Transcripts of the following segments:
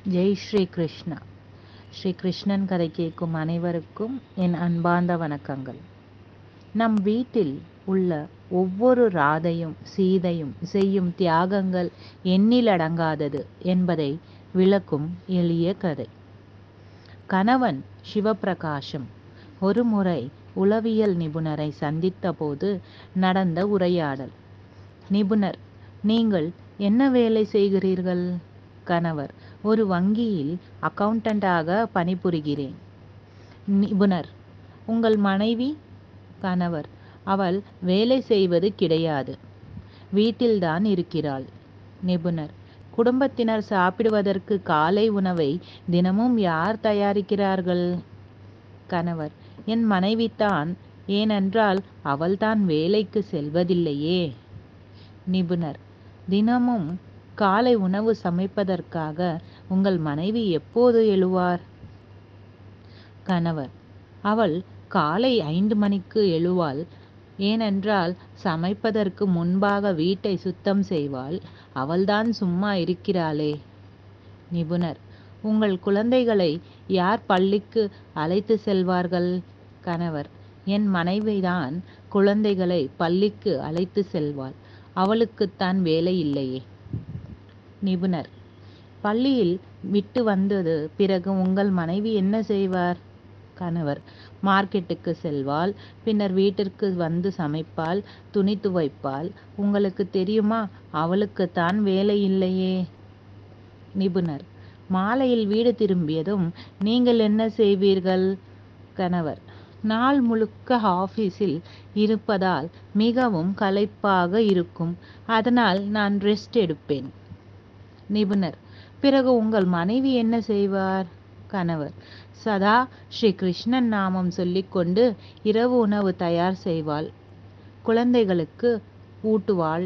ஜெய் ஸ்ரீ கிருஷ்ணா ஸ்ரீ கிருஷ்ணன் கதை கேட்கும் அனைவருக்கும் என் அன்பார்ந்த வணக்கங்கள் நம் வீட்டில் உள்ள ஒவ்வொரு ராதையும் சீதையும் செய்யும் தியாகங்கள் எண்ணிலடங்காதது என்பதை விளக்கும் எளிய கதை கணவன் சிவபிரகாசம் ஒரு முறை உளவியல் நிபுணரை சந்தித்த போது நடந்த உரையாடல் நிபுணர் நீங்கள் என்ன வேலை செய்கிறீர்கள் கணவர் ஒரு வங்கியில் அக்கவுண்டண்டாக பணிபுரிகிறேன் நிபுணர் உங்கள் மனைவி கணவர் அவள் வேலை செய்வது கிடையாது வீட்டில்தான் இருக்கிறாள் நிபுணர் குடும்பத்தினர் சாப்பிடுவதற்கு காலை உணவை தினமும் யார் தயாரிக்கிறார்கள் கணவர் என் மனைவிதான் ஏனென்றால் அவள்தான் வேலைக்கு செல்வதில்லையே நிபுணர் தினமும் காலை உணவு சமைப்பதற்காக உங்கள் மனைவி எப்போது எழுவார் கணவர் அவள் காலை ஐந்து மணிக்கு எழுவாள் ஏனென்றால் சமைப்பதற்கு முன்பாக வீட்டை சுத்தம் செய்வாள் அவள்தான் சும்மா இருக்கிறாளே நிபுணர் உங்கள் குழந்தைகளை யார் பள்ளிக்கு அழைத்து செல்வார்கள் கணவர் என் மனைவிதான் குழந்தைகளை பள்ளிக்கு அழைத்து செல்வாள் அவளுக்குத்தான் வேலை இல்லையே நிபுணர் பள்ளியில் விட்டு வந்தது பிறகு உங்கள் மனைவி என்ன செய்வார் கணவர் மார்க்கெட்டுக்கு செல்வாள் பின்னர் வீட்டிற்கு வந்து சமைப்பாள் துணி துவைப்பாள் உங்களுக்கு தெரியுமா அவளுக்குத்தான் வேலை இல்லையே நிபுணர் மாலையில் வீடு திரும்பியதும் நீங்கள் என்ன செய்வீர்கள் கணவர் நாள் முழுக்க ஆபீஸில் இருப்பதால் மிகவும் களைப்பாக இருக்கும் அதனால் நான் ரெஸ்ட் எடுப்பேன் நிபுணர் பிறகு உங்கள் மனைவி என்ன செய்வார் கணவர் சதா ஸ்ரீ கிருஷ்ணன் நாமம் சொல்லிக்கொண்டு இரவு உணவு தயார் செய்வாள் குழந்தைகளுக்கு ஊட்டுவாள்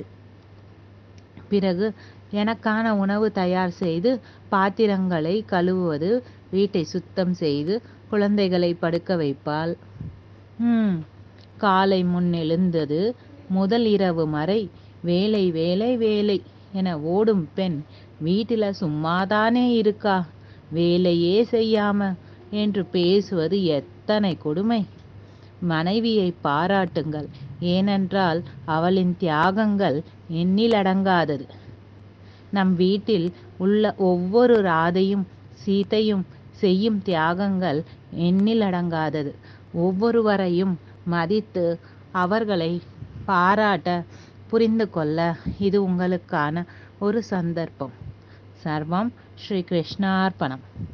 பிறகு எனக்கான உணவு தயார் செய்து பாத்திரங்களை கழுவுவது வீட்டை சுத்தம் செய்து குழந்தைகளை படுக்க வைப்பாள் ம் காலை முன் எழுந்தது முதல் இரவு வரை வேலை வேலை வேலை என ஓடும் பெண் வீட்டில சும்மாதானே இருக்கா வேலையே செய்யாம என்று பேசுவது எத்தனை கொடுமை மனைவியை பாராட்டுங்கள் ஏனென்றால் அவளின் தியாகங்கள் எண்ணிலடங்காதது நம் வீட்டில் உள்ள ஒவ்வொரு ராதையும் சீதையும் செய்யும் தியாகங்கள் எண்ணிலடங்காதது ஒவ்வொருவரையும் மதித்து அவர்களை பாராட்ட புரிந்து கொள்ள இது உங்களுக்கான ஒரு சந்தர்ப்பம் சர்வம் ஸ்ரீ கிருஷ்ணார்ப்பணம்